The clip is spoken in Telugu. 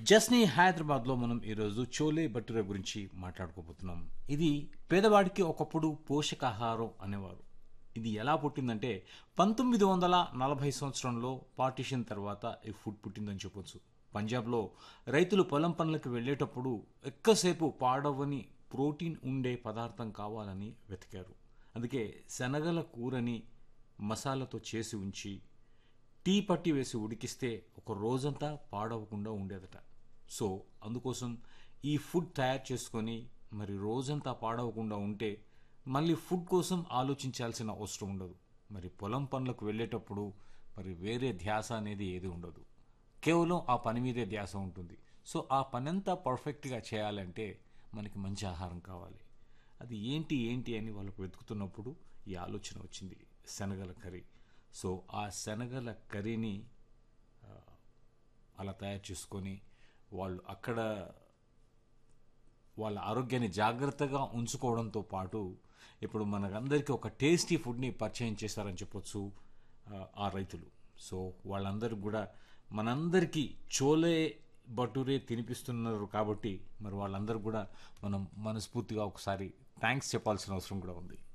జస్నీ హైదరాబాద్లో మనం ఈరోజు చోలే భట్టురే గురించి మాట్లాడుకోబోతున్నాం ఇది పేదవాడికి ఒకప్పుడు పోషకాహారం అనేవారు ఇది ఎలా పుట్టిందంటే పంతొమ్మిది వందల నలభై సంవత్సరంలో పార్టీషన్ తర్వాత ఈ ఫుడ్ పుట్టిందని చెప్పొచ్చు పంజాబ్లో రైతులు పొలం పనులకు వెళ్ళేటప్పుడు ఎక్కువసేపు పాడవని ప్రోటీన్ ఉండే పదార్థం కావాలని వెతికారు అందుకే శనగల కూరని మసాలాతో చేసి ఉంచి టీ పట్టి వేసి ఉడికిస్తే ఒక రోజంతా పాడవకుండా ఉండేదట సో అందుకోసం ఈ ఫుడ్ తయారు చేసుకొని మరి రోజంతా పాడవకుండా ఉంటే మళ్ళీ ఫుడ్ కోసం ఆలోచించాల్సిన అవసరం ఉండదు మరి పొలం పనులకు వెళ్ళేటప్పుడు మరి వేరే ధ్యాస అనేది ఏది ఉండదు కేవలం ఆ పని మీదే ధ్యాస ఉంటుంది సో ఆ పనంతా పర్ఫెక్ట్గా చేయాలంటే మనకి మంచి ఆహారం కావాలి అది ఏంటి ఏంటి అని వాళ్ళకు వెతుకుతున్నప్పుడు ఈ ఆలోచన వచ్చింది శనగల కర్రీ సో ఆ శనగల కర్రీని ఆ, అలా తయారు చేసుకొని వాళ్ళు అక్కడ వాళ్ళ ఆరోగ్యాన్ని జాగ్రత్తగా ఉంచుకోవడంతో పాటు ఇప్పుడు మనకందరికీ ఒక టేస్టీ ఫుడ్ని పరిచయం చేశారని చెప్పొచ్చు ఆ, ఆ రైతులు సో వాళ్ళందరూ కూడా మనందరికీ చోలే భటూరే తినిపిస్తున్నారు కాబట్టి మరి వాళ్ళందరూ కూడా మనం మనస్ఫూర్తిగా ఒకసారి థ్యాంక్స్ చెప్పాల్సిన అవసరం కూడా ఉంది